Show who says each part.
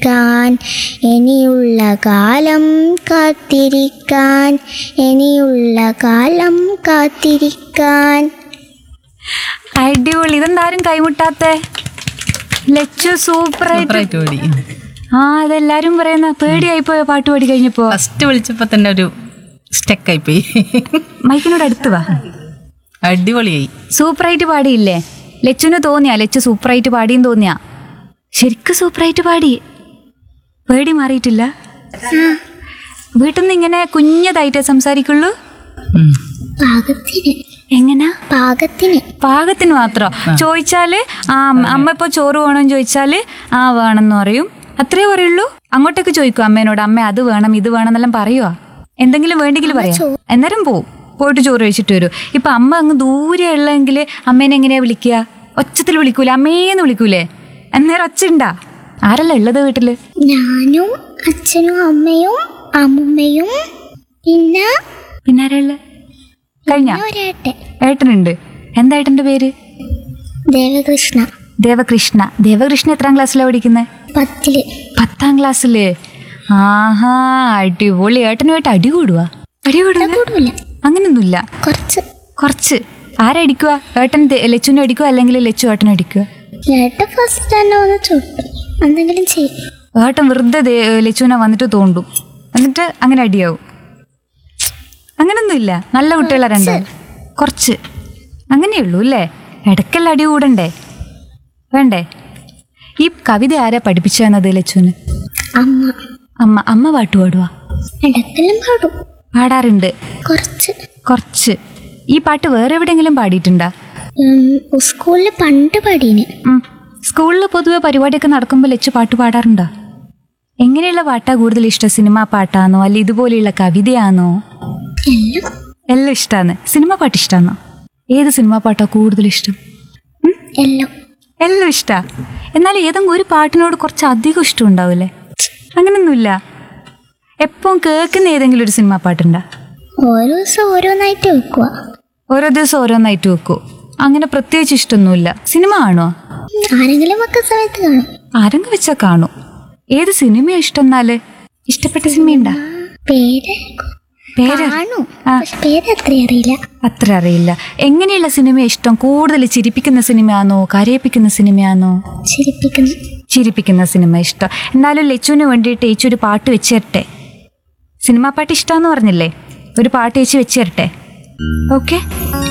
Speaker 1: കാത്തിരിക്കാൻ ഇനിയുള്ള കാലം കാത്തിരിക്കാൻ ഇനിയുള്ള കാലം കാത്തിരിക്കാൻ
Speaker 2: അടിപൊളി ഇതെന്താരും കൈമുട്ടാത്തെ ലച്ചു സൂപ്പറായിട്ട്
Speaker 3: സൂപ്പറായിട്ട് പാടി
Speaker 2: ആ അതെല്ലാരും പറയുന്ന പേടിയായി പോയോ പാട്ട് പാടി കഴിഞ്ഞപ്പോ
Speaker 3: ഫസ്റ്റ് വിളിച്ചപ്പോ തന്നെ ഒരു സ്റ്റക്കായി പോയി
Speaker 2: മൈക്കിനോട് അടുത്ത് വാ
Speaker 3: അടിപൊളിയായി
Speaker 2: സൂപ്പറായിട്ട് പാടിയില്ലേ ലച്ചുന് തോന്നിയാ ലച്ചു സൂപ്പറായിട്ട് പാടിയും തോന്നിയാ ശരിക്കും സൂപ്പറായിട്ട് പാടി പേടി മാറിയിട്ടില്ല വീട്ടിൽ നിന്ന് ഇങ്ങനെ കുഞ്ഞതായിട്ടേ സംസാരിക്കുള്ളൂ
Speaker 3: ഉം.
Speaker 1: പാകത്തിന്
Speaker 2: എങ്ങനാ
Speaker 1: പാകത്തിന്
Speaker 2: പാകത്തിന് മാത്രം ചോദിച്ചാല് ആ അമ്മ ഇപ്പൊ ചോറ് വേണമെന്ന് ചോദിച്ചാല് ആ വേണമെന്ന് പറയും അത്രേ പറയുള്ളൂ അങ്ങോട്ടേക്ക് ചോദിക്കും അമ്മേനോട് അമ്മ അത് വേണം ഇത് വേണം എന്നെല്ലാം പറയുവാ എന്തെങ്കിലും വേണ്ടെങ്കിൽ പറയാം അന്നേരം പോവും പോയിട്ട് ചോറ് കഴിച്ചിട്ട് വരും ഇപ്പൊ അമ്മ അങ്ങ് ദൂരെ ഉള്ളെങ്കിൽ അമ്മേനെ എങ്ങനെയാ വിളിക്കുക ഒച്ചത്തിൽ വിളിക്കൂലേ അമ്മേന്ന് വിളിക്കൂലേ അന്നേരം ഒച്ച ഉണ്ടാ ആരല്ല ഉള്ളത് വീട്ടില്
Speaker 1: ഞാനും അച്ഛനും അമ്മയും അമ്മുമ്മയും പിന്നെ
Speaker 2: പിന്നെ ആരാ കഴിഞ്ഞ
Speaker 1: ഒരേട്ടൻ
Speaker 2: ഏട്ടനുണ്ട് എന്താ ഏട്ടന്റെ പേര്
Speaker 1: ദേവകൃഷ്ണ
Speaker 2: ദേവകൃഷ്ണ ദേവകൃഷ്ണ എത്രാം ക്ലാസ്സിലാണ് പഠിക്കുന്നത്
Speaker 1: പത്തില്
Speaker 2: പത്താം ക്ലാസ്സില് ആഹാ അടിപൊളി ഏട്ടനുമായിട്ട് അടി കൂടുക അടി കൂടുക
Speaker 1: കൂടില്ല
Speaker 2: അങ്ങനൊന്നുമില്ല
Speaker 1: കുറച്ച്
Speaker 2: കുറച്ച് ആരടിക്കുക ഏട്ടൻ ദേ- ലച്ചുവിനെ അടിക്കുക അല്ലെങ്കിൽ ലച്ചു ഏട്ടനെ അടിക്കുക
Speaker 1: ഏട്ടൻ ഫസ്റ്റ് തന്നെ ഒന്ന് ചുട്ടു എന്തെങ്കിലും ചെയ്യും
Speaker 2: ഏട്ടൻ വെറുതെ ദേ- ലച്ചുവിനെ വന്നിട്ട് തോണ്ടും എന്നിട്ട് അങ്ങനെ അടിയാവും അങ്ങനൊന്നുമില്ല നല്ല കുട്ടികളാ രണ്ടാളും കുറച്ച് അങ്ങനെയുള്ളൂ അല്ലേ ഇടയ്ക്കെല്ലാം അടി കൂടണ്ടേ വേണ്ടേ ഈ കവിത ആരാ പഠിപ്പിച്ചു തന്നത് ലച്ചുവിന്
Speaker 1: അമ്മ
Speaker 2: അമ്മ അമ്മ പാട്ട് പാടുവാ
Speaker 1: ഇടക്കെല്ലാം പാടും
Speaker 2: പാടാറുണ്ട്
Speaker 1: കുറച്ച്
Speaker 2: കുറച്ച് ഈ പാട്ട് വേറെ എവിടെയെങ്കിലും പാടിയിട്ടുണ്ടാ
Speaker 1: ഉം, സ്കൂളിൽ പണ്ട് പാടീന്
Speaker 2: ഉം. സ്കൂളിൽ പൊതുവെ പരിപാടിയൊക്കെ നടക്കുമ്പോൾ ലച്ചു പാട്ട് പാടാറുണ്ടോ എങ്ങനെയുള്ള പാട്ടാ കൂടുതൽ ഇഷ്ടം സിനിമാ പാട്ടാണോ അല്ല ഇതുപോലെയുള്ള കവിതയാണോ
Speaker 1: എല്ലാം
Speaker 2: എല്ലാം ഇഷ്ടമാണ് സിനിമ പാട്ട് ഇഷ്ടമാണോ ഏത് സിനിമാ പാട്ടാ കൂടുതൽ ഇഷ്ടം ഉം?
Speaker 1: എല്ലാം
Speaker 2: എല്ലാം ഇഷ്ടാ എന്നാൽ ഏതെങ്കിലും ഒരു പാട്ടിനോട് കുറച്ച് അധികം ഇഷ്ടം ഉണ്ടാവില്ലേ അങ്ങനൊന്നുമില്ല എപ്പം കേൾക്കുന്ന ഏതെങ്കിലും ഒരു സിനിമാ പാട്ടുണ്ടാ
Speaker 1: ഓരോ ദിവസം ഓരോന്നായിട്ട് വെക്കുക
Speaker 2: ഓരോ ദിവസം ഓരോന്നായിട്ട് വെക്കൂ അങ്ങനെ പ്രത്യേകിച്ച് ഇഷ്ടമൊന്നുമില്ല സിനിമ ആണോ
Speaker 1: ആരെങ്കിലും വെക്കുന്ന സമയത്ത് കാണും
Speaker 2: ആരെങ്കിലും വെച്ചാൽ കാണൂ ഏത് സിനിമയാ ഇഷ്ടം എന്നാല് ഇഷ്ടപ്പെട്ട സിനിമയുണ്ടാ
Speaker 1: പേര്
Speaker 2: പേര്
Speaker 1: കാണും
Speaker 2: ആ.
Speaker 1: പക്ഷെ പേര് അത്ര അറിയില്ല
Speaker 2: അത്ര അറിയില്ല എങ്ങനെയുള്ള സിനിമ ഇഷ്ടം കൂടുതൽ ചിരിപ്പിക്കുന്ന സിനിമയാണോ കരയിപ്പിക്കുന്ന സിനിമയാണോ
Speaker 1: ചിരിപ്പിക്കുന്നു
Speaker 2: ചിരിപ്പിക്കുന്ന സിനിമ ഇഷ്ടം എന്നാലും ലച്ചുവിന് വേണ്ടിയിട്ട് ഏച്ചി ഒരു പാട്ട് വെച്ച് തരട്ടെ സിനിമാ പാട്ട് ഇഷ്ടമെന്ന് പറഞ്ഞില്ലേ ഒരു പാട്ട് ചേച്ചി വെച്ച് തരട്ടെ ഓക്കെ